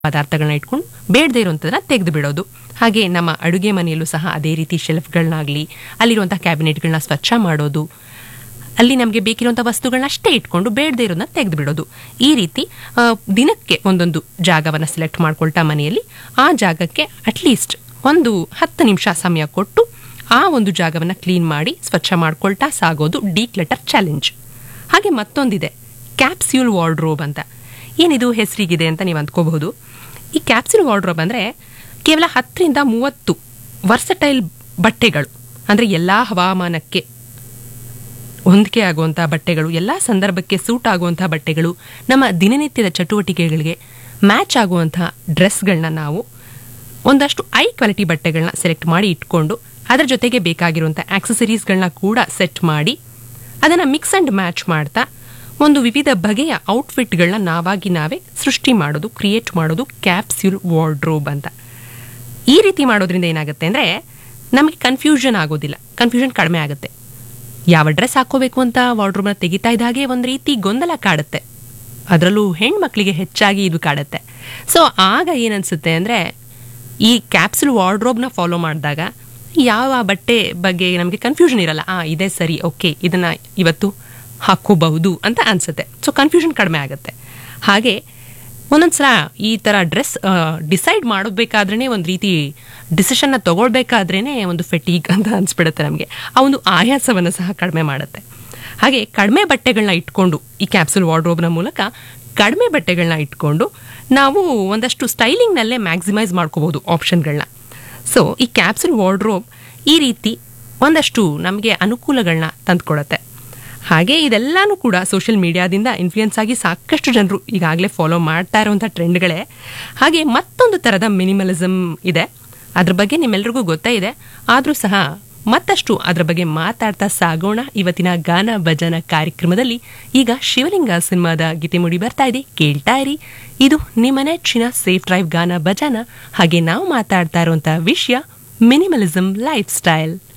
ಪದಾರ್ಥಗಳನ್ನ ಇಟ್ಕೊಂಡು ಬೇಡದೇ ಇರುವಂಥದ್ದನ್ನ ತೆಗೆದು ಬಿಡೋದು ಹಾಗೆ ನಮ್ಮ ಅಡುಗೆ ಮನೆಯಲ್ಲೂ ಸಹ ಅದೇ ರೀತಿ ಶೆಲ್ಫ್ಗಳನ್ನಾಗಲಿ ಅಲ್ಲಿರುವಂಥ ಕ್ಯಾಬಿನೆಟ್ಗಳನ್ನ ಸ್ವಚ್ಛ ಮಾಡೋದು ಅಲ್ಲಿ ನಮಗೆ ಬೇಕಿರುವಂಥ ವಸ್ತುಗಳನ್ನ ಅಷ್ಟೇ ಇಟ್ಕೊಂಡು ಬೇಡದೇ ಇರೋದನ್ನ ತೆಗೆದು ಬಿಡೋದು ಈ ರೀತಿ ಆ, ದಿನಕ್ಕೆ ಒಂದೊಂದು ಜಾಗವನ್ನು ಸೆಲೆಕ್ಟ್ ಮಾಡ್ಕೊಳ್ತಾ ಮನೆಯಲ್ಲಿ ಆ ಜಾಗಕ್ಕೆ ಅಟ್ಲೀಸ್ಟ್ ಒಂದು ಹತ್ತು ನಿಮಿಷ ಸಮಯ ಕೊಟ್ಟು ಆ ಒಂದು ಜಾಗವನ್ನು ಕ್ಲೀನ್ ಮಾಡಿ ಸ್ವಚ್ಛ ಮಾಡ್ಕೊಳ್ತಾ ಸಾಗೋದು ಡಿಕ್ಲೆಟರ್ ಚಾಲೆಂಜ್ ಹಾಗೆ ಮತ್ತೊಂದಿದೆ ಕ್ಯಾಪ್ಸ್ಯೂಲ್ ವಾರ್ಡ್ರೋಬ್ ಅಂತ ಏನಿದು ಹೆಸರಿಗಿದೆ ಅಂತ ನೀವು ಅಂದ್ಕೋಬಹುದು ಈ ಕ್ಯಾಪ್ಸ್ಯೂಲ್ ವಾರ್ಡ್ರೋಬ್ ಅಂದರೆ ಕೇವಲ ಹತ್ತರಿಂದ ಮೂವತ್ತು ವರ್ಸಟೈಲ್ ಬಟ್ಟೆಗಳು ಅಂದರೆ ಎಲ್ಲ ಹವಾಮಾನಕ್ಕೆ ಹೊಂದಿಕೆ ಆಗುವಂಥ ಬಟ್ಟೆಗಳು ಎಲ್ಲ ಸಂದರ್ಭಕ್ಕೆ ಸೂಟ್ ಆಗುವಂಥ ಬಟ್ಟೆಗಳು ನಮ್ಮ ದಿನನಿತ್ಯದ ಚಟುವಟಿಕೆಗಳಿಗೆ ಮ್ಯಾಚ್ ಆಗುವಂಥ ಡ್ರೆಸ್ಗಳನ್ನ ನಾವು ಒಂದಷ್ಟು ಐ ಕ್ವಾಲಿಟಿ ಬಟ್ಟೆಗಳನ್ನ ಸೆಲೆಕ್ಟ್ ಮಾಡಿ ಇಟ್ಕೊಂಡು ಅದರ ಜೊತೆಗೆ ಬೇಕಾಗಿರುವಂಥ ಆಕ್ಸಸರೀಸ್ಗಳನ್ನ ಕೂಡ ಸೆಟ್ ಮಾಡಿ ಅದನ್ನು ಮಿಕ್ಸ್ ಆ್ಯಂಡ್ ಮ್ಯಾಚ್ ಮಾಡ್ತಾ ಒಂದು ವಿವಿಧ ಬಗೆಯ ಔಟ್ಫಿಟ್ಗಳನ್ನ ನಾವಾಗಿ ನಾವೇ ಸೃಷ್ಟಿ ಮಾಡೋದು ಕ್ರಿಯೇಟ್ ಮಾಡೋದು ಕ್ಯಾಪ್ಸ್ಯೂಲ್ ವಾರ್ಡ್ರೋಬ್ ಅಂತ ಈ ರೀತಿ ಮಾಡೋದ್ರಿಂದ ಏನಾಗುತ್ತೆ ಅಂದರೆ ನಮಗೆ ಕನ್ಫ್ಯೂಷನ್ ಆಗೋದಿಲ್ಲ ಕನ್ಫ್ಯೂಷನ್ ಕಡಿಮೆ ಆಗುತ್ತೆ ಯಾವ ಡ್ರೆಸ್ ಹಾಕೋಬೇಕು ಅಂತ ವಾರ್ಡ್ರೋಬ್ನ ತೆಗಿತಾ ಇದ್ದ ಹಾಗೆ ಒಂದು ರೀತಿ ಗೊಂದಲ ಕಾಡುತ್ತೆ ಅದರಲ್ಲೂ ಹೆಣ್ಮಕ್ಳಿಗೆ ಹೆಚ್ಚಾಗಿ ಇದು ಕಾಡುತ್ತೆ ಸೊ ಆಗ ಏನನ್ಸುತ್ತೆ ಅಂದರೆ ಈ ಕ್ಯಾಪ್ಸುಲ್ ವಾರ್ಡ್ರೋಬ್ನ ಫಾಲೋ ಮಾಡಿದಾಗ ಯಾವ ಬಟ್ಟೆ ಬಗ್ಗೆ ನಮಗೆ ಕನ್ಫ್ಯೂಷನ್ ಇರಲ್ಲ ಆ ಇದೇ ಸರಿ ಓಕೆ ಇದನ್ನ ಇವತ್ತು ಹಾಕೋಬಹುದು ಅಂತ ಅನ್ಸುತ್ತೆ ಸೊ ಕನ್ಫ್ಯೂಷನ್ ಕಡಿಮೆ ಆಗುತ್ತೆ ಹಾಗೆ ಒಂದೊಂದ್ಸಲ ಈ ಥರ ಡ್ರೆಸ್ ಡಿಸೈಡ್ ಮಾಡಬೇಕಾದ್ರೇ ಒಂದು ರೀತಿ ಡಿಸಿಷನ್ನ ತಗೊಳ್ಬೇಕಾದ್ರೇ ಒಂದು ಫೆಟೀಗ್ ಅಂತ ಅನ್ಸ್ಬಿಡುತ್ತೆ ನಮಗೆ ಆ ಒಂದು ಆಯಾಸವನ್ನು ಸಹ ಕಡಿಮೆ ಮಾಡುತ್ತೆ ಹಾಗೆ ಕಡಿಮೆ ಬಟ್ಟೆಗಳನ್ನ ಇಟ್ಕೊಂಡು ಈ ಕ್ಯಾಪ್ಸುಲ್ ವಾರ್ಡ್ರೋಬ್ನ ಮೂಲಕ ಕಡಿಮೆ ಬಟ್ಟೆಗಳನ್ನ ಇಟ್ಕೊಂಡು ನಾವು ಒಂದಷ್ಟು ಸ್ಟೈಲಿಂಗ್ನಲ್ಲೇ ಮ್ಯಾಕ್ಸಿಮೈಸ್ ಮಾಡ್ಕೋಬಹುದು ಆಪ್ಷನ್ಗಳನ್ನ ಸೊ ಈ ಕ್ಯಾಪ್ಸುಲ್ ವಾರ್ಡ್ರೋಬ್ ಈ ರೀತಿ ಒಂದಷ್ಟು ನಮಗೆ ಅನುಕೂಲಗಳನ್ನ ತಂದುಕೊಡುತ್ತೆ ಹಾಗೆ ಇದೆಲ್ಲಾನು ಕೂಡ ಸೋಷಿಯಲ್ ಮೀಡಿಯಾದಿಂದ ಇನ್ಫ್ಲೂಯೆನ್ಸ್ ಆಗಿ ಸಾಕಷ್ಟು ಜನರು ಈಗಾಗಲೇ ಫಾಲೋ ಮಾಡ್ತಾ ಇರುವಂಥ ಟ್ರೆಂಡ್ಗಳೇ ಹಾಗೆ ಮತ್ತೊಂದು ಥರದ ಮಿನಿಮಲಿಸಮ್ ಇದೆ ಅದ್ರ ಬಗ್ಗೆ ನಿಮ್ಮೆಲ್ರಿಗೂ ಗೊತ್ತೇ ಇದೆ ಆದರೂ ಸಹ ಮತ್ತಷ್ಟು ಅದ್ರ ಬಗ್ಗೆ ಮಾತಾಡ್ತಾ ಸಾಗೋಣ ಇವತ್ತಿನ ಗಾನ ಭಜನ ಕಾರ್ಯಕ್ರಮದಲ್ಲಿ ಈಗ ಶಿವಲಿಂಗ ಸಿನಿಮಾದ ಗೀತೆ ಮುಡಿ ಬರ್ತಾ ಇದೆ ಕೇಳ್ತಾ ಇರಿ ಇದು ನಿಮ್ಮ ನೆಚ್ಚಿನ ಸೇಫ್ ಡ್ರೈವ್ ಗಾನ ಭಜನ ಹಾಗೆ ನಾವು ಮಾತಾಡ್ತಾ ಇರುವಂತಹ ವಿಷಯ ಮಿನಿಮಲಿಸಮ್ ಲೈಫ್ ಸ್ಟೈಲ್